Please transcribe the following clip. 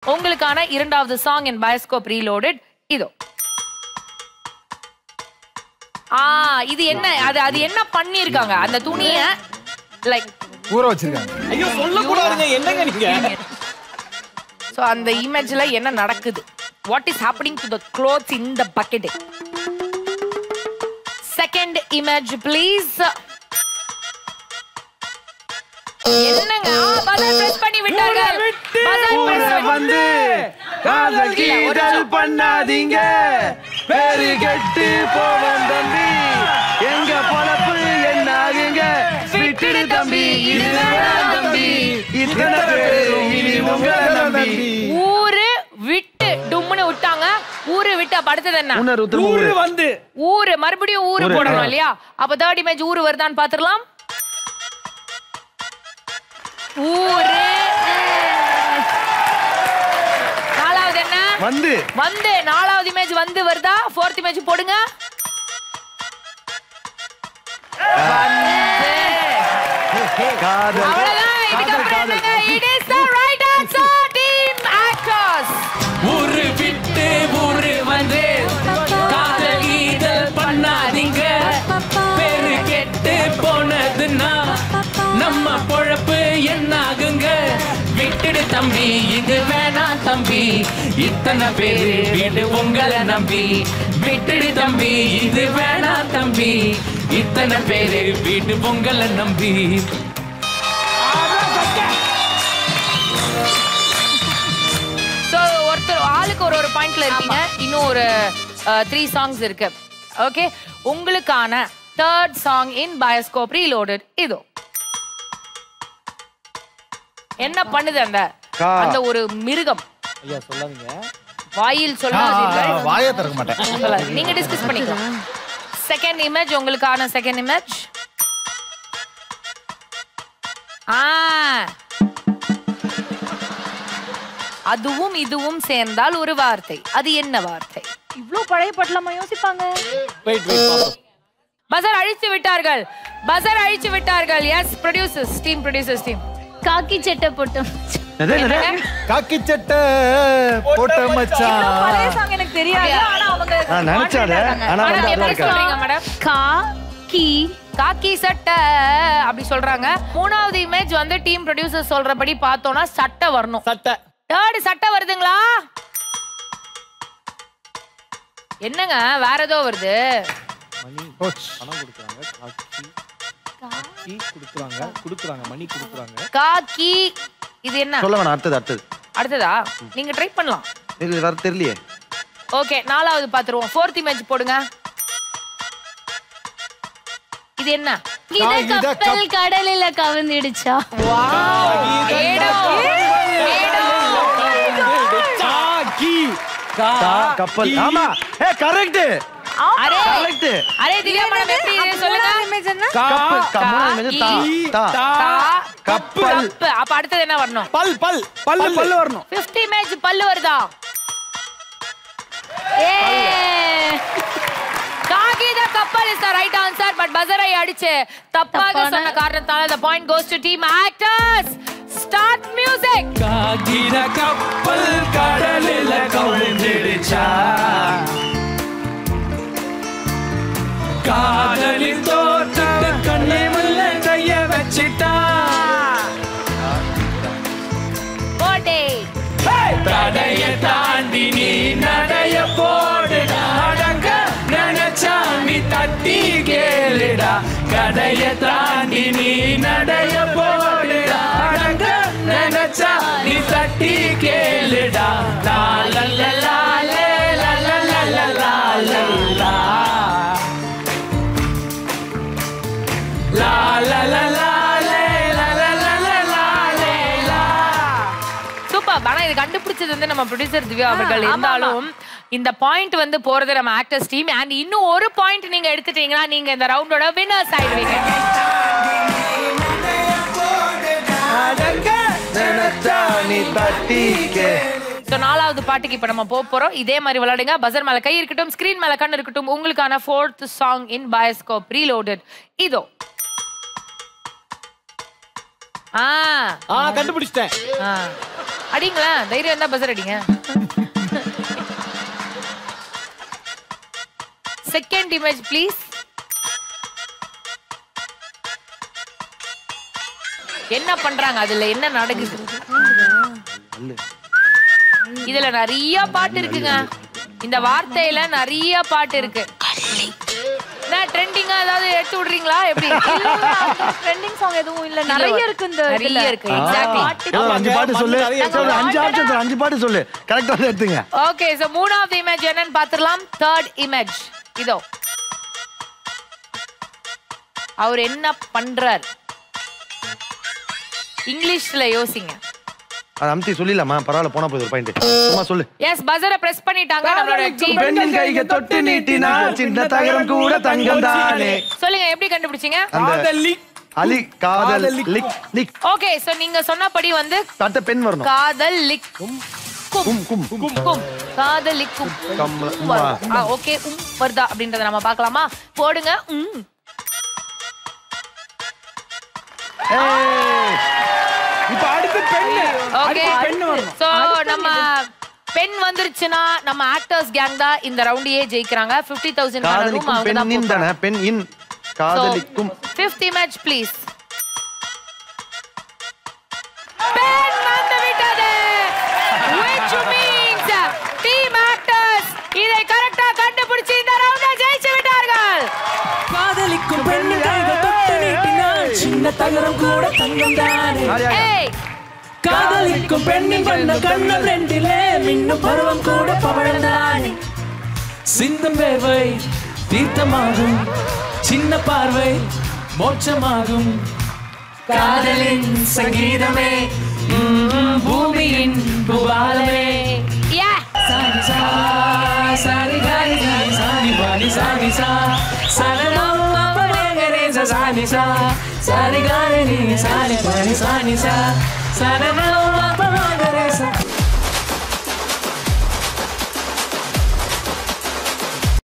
உங்களுக்கான இரண்டாவது song in Bioscope Reloaded இதோ ஆ இது என்ன அது அது என்ன பண்ணிருக்காங்க அந்த துணிய லைக் ஊற வச்சிருக்காங்க ஐயோ சொல்லக்கூடாதுங்க என்னங்க நீங்க சோ அந்த இமேஜ்ல என்ன நடக்குது what is happening to the clothes in the bucket second image please என்னங்க பதர் பிரஸ் பண்ணி விட்டார்கள் buzzer press பண்ணி- வந்து காதல் கீதல் பண்ணாதீங்க பேரு கெட்டு போவன் தம்பி எங்க பொழப்பு என்ன ஆகுங்க விட்டுடு தம்பி இது வேணாம் தம்பி இத்தனை பேரு இனி உங்களை நம்பி ஊரு விட்டு டும்முன்னு விட்டாங்க ஊரு விட்டு அப்ப அடுத்தது என்ன உணர்வு திரும்ப ஊரு ஊரு. வந்து ஊரு மறுபடியும் ஊரு ஊரு, போடணும் ஆ. இல்லையா அப்ப தேர்ட் இமேஜ் ஊரு வருதான்னு பாத்துடலாம் ஊரு நாலாவது என்ன வந்து வந்து நாலாவது இமேஜ் வந்து வருதா ஃபோர்த் இமேஜ் போடுங்க வந்து. காதல் அவ்வளவுதான் இதுக்கப்புறம் என்னங்க it is the right answer team actors ஊரு விட்டு ஊரு வந்து காதல் கீதல் பண்ணாதீங்க பேரு கெட்டு போனதுன்னா நம்ம பொழப்பு என்னாகுங்க விட்டுடு தம்பி இது வேணாம் தம்பி இத்தனை பேரு வீடு உங்களை நம்பி விட்டுடு தம்பி இது வேணாம் தம்பி இத்தனை பேரு வீடு உங்களை நம்பி ஸோ ஒருத்தர் ஆளுக்கு ஒரு ஒரு பாயிண்ட்ல இருக்கீங்க இன்னும் ஒரு த்ரீ சாங்ஸ் இருக்கு ஓகே உங்களுக்கான third song in Bioscope Reloaded இதோ என்ன பண்ணுது அந்த கா. அந்த ஒரு மிருகம் ஐயா சொல்லாதீங்க வாயில் சொல்லாதீர்கள் வாயை திறக்க மாட்டேன் சொல்லாது. நீங்க டிஸ்கஸ் பண்ணிக்கலாம் செகண்ட் இமேஜ் உங்களுக்கான செகண்ட் இமேஜ் ஆ அதுவும் இதுவும் சேர்ந்தால் ஒரு வார்த்தை அது என்ன வார்த்தை இவ்ளோ பழைய பாட்டுலாமா யோசிப்பாங்க வெயிட் வெயிட் பாப்போம் பசர் அழித்து விட்டார்கள் பசர் அழித்து விட்டார்கள் yes producers team producers team காக்கி சட்டை போட்டு எது, எது? காக்கி சட்டை போட்ட மச்சான் பழைய சாங் எனக்கு தெரியாது ஆனா அவங்க நான் நினைச்சாத ஆனா வந்து மேடம் அதான் எப்படி இருக்கா சொல்றீங்க மேடம் கா கி காக்கி சட்டை அப்படி சொல்றாங்க மூணாவது இமேஜ் வந்து டீம் ப்ரொடியூசர் சொல்றபடி பார்த்தோம்னா சட்டை வரணும் சட்டை தேர்டு சட்டை வருதுங்களா என்னங்க வேற ஏதோ வருது மணி கோச் பணம் கொடுக்குறாங்க காக்கி காக்கி கொடுக்குறாங்க கொடுக்குறாங்க மணி கொடுக்குறாங்க காக்கி இது என்ன சொல்ல வேணாம் அடுத்தது அடுத்தது அடுத்ததா நீங்க ட்ரை பண்ணலாம் இது வர தெரியலையே ஓகே நாலாவது பாத்துருவோம் ஃபோர்த் இமேஜ் போடுங்க இது என்ன இது காகித கப்பல் கடலில கவிழ்ந்துடுச்சா மேடம், மேடம். காக்கி கா தா, கப்பல் ஆமா ஏ கரெக்ட் அரே கரெக்ட் அரே திவ்யா மேடம் எப்படி இது சொல்லுங்க கா கப்பல் கம்மன தா தா தா கா, கப்பல் கப்பு. அப்ப அடுத்தது என்ன வரணும் பல் பல் பல்லு பல்லு வரணும் 50 இமேஜ் பல்லு வருதா ஏ காகித கப்பல் is the right answer but பசரை அடிச்சு தப்பாக தப்பான- சொன்ன காரணத்தால the point goes to team actors start music காகித கப்பல் கடலில கவிழ்ந்துடுச்சா காதலின் தோற்ற கண்ணை முள்ள கைய வச்சிட்டா போடே தடைய தாண்டி நீ நடைய போடு அடங்க நினைச்சா நீ தட்டி கேளுடா கடைய தாண்டி நீ நடைய போடு அடங்க நினைச்சா நீ தட்டி கேளுடா லா லா லா லா லே, லா லா லா லா லா லா லா. லா லா லா லா லே, லா லா லா லா லா லே, லா. சூப்பர் ஆனா இது கண்டுபிடிச்சது வந்து நம்ம ப்ரொடியூசர் திவ்யா அவர்கள் இருந்தாலும் இந்த பாயிண்ட் வந்து போறது நம்ம ஆக்டர்ஸ் டீம் அண்ட் இன்னும் ஒரு பாயிண்ட் நீங்க எடுத்துட்டீங்கன்னா நீங்க இந்த ரவுண்டோட வின்னர்ஸ் ஆயிடுவீங்க நினைச்சா நீ தட்டிக்கே ஸோ நாலாவது பாட்டுக்கு இப்போ நம்ம போக போறோம் இதே மாதிரி விளையாடுங்க பசர் மேல கை இருக்கட்டும் ஸ்கிரீன் மேல கண் இருக்கட்டும் உங்களுக்கான fourth song in Bioscope Reloaded இதோ ஆ ஆ கண்டுபிடிச்சிட்டேன் ஆ அடிங்களேன் தைரியம் இருந்தா பசர் அடிங்க செகண்ட் இமேஜ் ப்ளீஸ் என்ன பண்றாங்க அதுல என்ன நடக்குது இதுல நிறைய பாட்டு இருக்குங்க இந்த வார்த்தையில நிறைய பாட்டு இருக்கு என்ன ட்ரெண்டிங்கா ஏதாவது எடுத்து விடுறீங்களா எப்படி ட்ரெண்டிங் சாங் எதுவும் இல்ல நிறைய இருக்கு இந்த நிறைய இருக்கு எக்ஸாக்ட்லி ஏதோ அஞ்சு பாட்டு சொல்லு சொல்லு, அஞ்சு ஆப்ஷன் அஞ்சு பாட்டு சொல்லு கரெக்டா வந்து எடுத்துங்க ஓகே சோ மூணாவது இமேஜ் என்னன்னு பாத்துடலாம் தேர்ட் இமேஜ் இதோ அவர் என்ன பண்றார் இங்கிலீஷ்ல யோசிங்க அது அமுத்தி சொல்லிடலாமா பரவாயில்ல போனா போய் ஒரு பாயிண்ட் சும்மா சொல்லு எஸ் பஸரை பிரஸ் பண்ணிட்டாங்க நம்மளோட டீம் பெண்ணின் கைக தொட்டு நீட்டினா சின்ன தகரம் கூட தங்கம் தானே சொல்லுங்க எப்படி கண்டுபிடிச்சீங்க காதலி அலி காதல் லிக் லிக் ஓகே சோ நீங்க சொன்னபடி வந்து தட்ட பெண் வரணும் காதல் லிக் கும் கும் கும் காதல் லிக்கும் கம்ல உம்மா. ஓகே உம் வருதா அப்படின்றத நம்ம பார்க்கலாமா போடுங்க உம் ஏய், இப்ப அடுத்து பெண்ணு ஓகே அடுத்து பெண்ணு வரணும் சோ நம்ம பெண் வந்துருச்சுன்னா நம்ம ஆக்டர்ஸ் கேங் தான் இந்த ரவுண்டையே ஜெயிக்கிறாங்க 50000 தௌசண்ட் காதலிக்கும் அவங்க தான் பெண்ணின் தானே பெண் இன் காதலிக்கும் ஃபிஃப்த் இமேஜ் ப்ளீஸ் பெண் வந்து விட்டது which means team actors இதை கரெக்டா கண்டுபிடிச்சு இந்த ரவுண்ட ஜெயிச்சு விட்டார்கள் காதலிக்கும் பெண்ணு கைகள் தொட்டு நீட்டினால் சின்ன தகரம் கூட தங்கம் தானே யார், யார், யார்? ஏய் காதலிக்கும் பெண்ணின் வண்ண கண்ணம் ரெண்டிலே மின்னும் பருவம் கூட பவழம் தானே சிந்தும் வேர்வை தீர்த்தமாகும் சின்ன பார்வை மோட்சமாகும் காதலின் சங்கீதமே ம்ம், பூமியின் புபாலமே யா சாரி சா சாரி காரி சாரி சாரி பாரி சாரி சா சரணம் அப்பரேகரே சாரி சா சாரி காரி சாரி பாரி சாரி சா சரணம் அப்ப